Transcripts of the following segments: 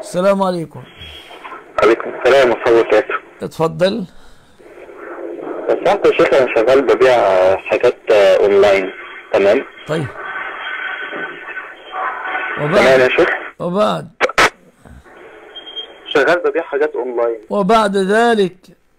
السلام عليكم عليكم السلام ورحمة الله وبركاته اتفضل بس انت يا شيخ انا شغال ببيع حاجات آه، اونلاين تمام طيب تمام وبعد يا شيخ وبعد شغال ببيع حاجات اونلاين وبعد ذلك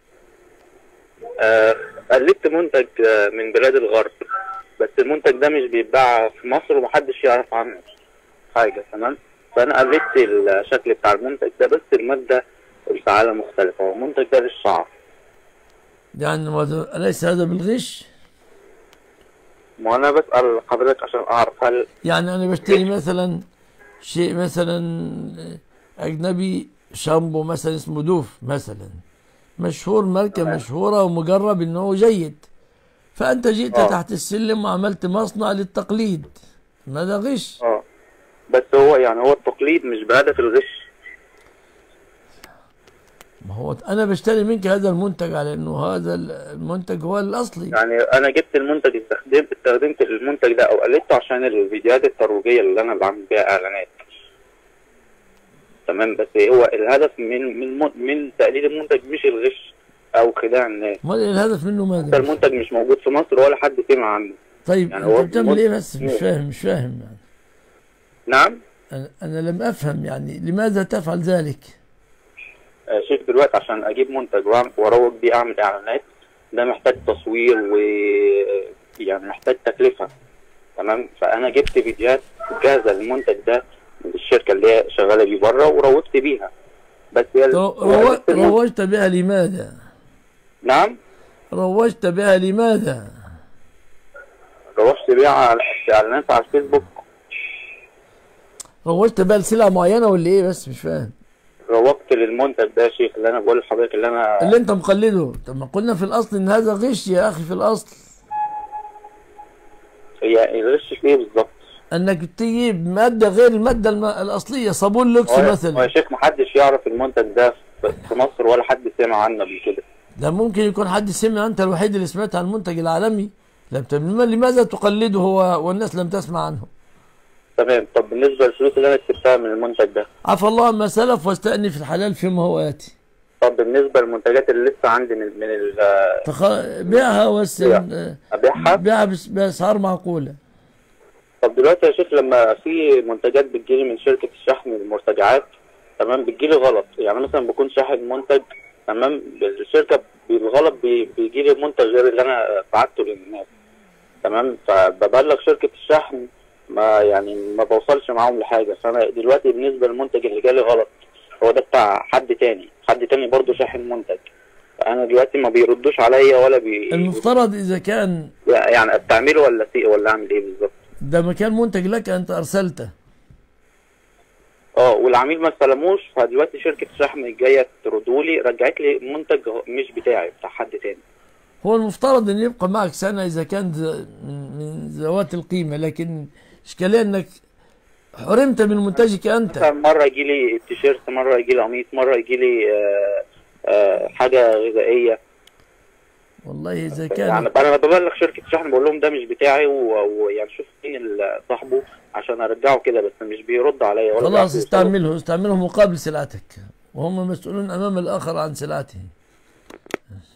آه، قلدت منتج آه، من بلاد الغرب بس المنتج ده مش بيتباع في مصر ومحدش يعرف عنه حاجة تمام فانا قلدت الشكل بتاع المنتج ده بس المادة الفعالة مختلفة والمنتج ده للشعر يعني ما- أليس هذا بالغش ما انا بسأل حضرتك عشان اعرف هل يعني أنا بشتري مثلا شيء مثلا أجنبي شامبو مثلا اسمه دوف مثلا مشهور ماركة مشهورة ومجرب إنه جيد فأنت جئت آه. تحت السلم وعملت مصنع للتقليد ماذا غش اه بس هو يعني هو التقليد مش بهدف الغش ما هو أنا بشتري منك هذا المنتج على إنه هذا المنتج هو الأصلي يعني انا جبت المنتج استخدمت استخدمت المنتج ده او قلدته عشان الفيديوهات الترويجيه اللي انا بعمل بيها اعلانات تمام بس هو الهدف من من من- من تقليد المنتج مش الغش او خداع الناس ما الهدف منه ده ماذا المنتج مش موجود في مصر ولا حد سمع عنه طيب يعني أنت هو بتعمل إيه بس مش مم. فاهم مش فاهم يعني نعم أنا, أنا لم أفهم يعني لماذا تفعل ذلك آه، شوف دلوقتي عشان اجيب منتج وأعمل- واروج بيه اعمل اعلانات ده محتاج تصوير و يعني محتاج تكلفه تمام فانا جبت فيديوهات جاهزه للمنتج ده من الشركه اللي هي شغاله بيه بره وروجت بيها بس هي ال- رو- هو رو- بس المنتج- روجت بها لماذا نعم روجت بها لماذا روجت بيها على اعلانات على الفيسبوك روجت بها لسلعة معينة ولا إيه بس مش فاهم روجت للمنتج ده يا شيخ اللي انا بقول لحضرتك اللي انا اللي أنت مقلده طب ما قلنا في الأصل إن هذا غش يا أخي في الأصل هي الغش في ايه بالظبط أنك تجيب مادة غير المادة الم... الأصلية صابون لوكس هو هو يا مثلا شيخ محدش يعرف المنتج ده في في مصر ولا حد سمع عنه قبل كده ده ممكن يكون حد سمع أنت الوحيد اللي سمعت عن المنتج العالمي لم ت- لماذا تقلده هو والناس لم تسمع عنه تمام طب بالنسبه للفلوس اللي انا كسبتها من المنتج ده عفى الله عما سلف واستأنف الحلال فيما هو آتي طب بالنسبه للمنتجات اللي لسه عندي من من ال- تخ... بيعها وس... بيع. ابيعها بيعها بس... بأسعار معقولة طب دلوقتي يا شيخ لما في منتجات بتجيلي من شركه الشحن المرتجعات تمام بتجيلي غلط يعني مثلا بكون شاحن منتج تمام الشركه بالغلط بي- بيجيلي منتج غير اللي انا بعته للناس تمام فببلغ شركه الشحن ما يعني ما بوصلش معاهم لحاجه فانا دلوقتي بالنسبه للمنتج اللي جالي غلط هو ده بتاع حد تاني حد تاني برضه شاحن منتج فانا دلوقتي ما بيردوش عليا ولا بي المفترض إذا كان يعني استعمله ولا سيء ولا اعمل ايه بالظبط ده مكان منتج لك أنت أرسلته اه والعميل ما استلموش فدلوقتي شركه شحن جايه تردولي رجعت لي منتج مش بتاعي بتاع حد تاني هو المفترض أن يبقى معك سنة إذا كان ز- من من ذوات القيمة لكن إشكالية أنك حرمت من منتجك أنت مثلا مره يجي لي التيشيرت مره يجي لي قميص مره يجي لي آه، آه، حاجه غذائيه والله إذا يعني كان انا ببلغ شركه شحن بقول لهم ده مش بتاعي و- ويعني شوف مين ال- صاحبه عشان ارجعه كده بس مش بيرد عليا ولا خلاص بيعرف استعمله استعمله مقابل سلعتك وهم مسؤولون أمام الآخر عن سلعته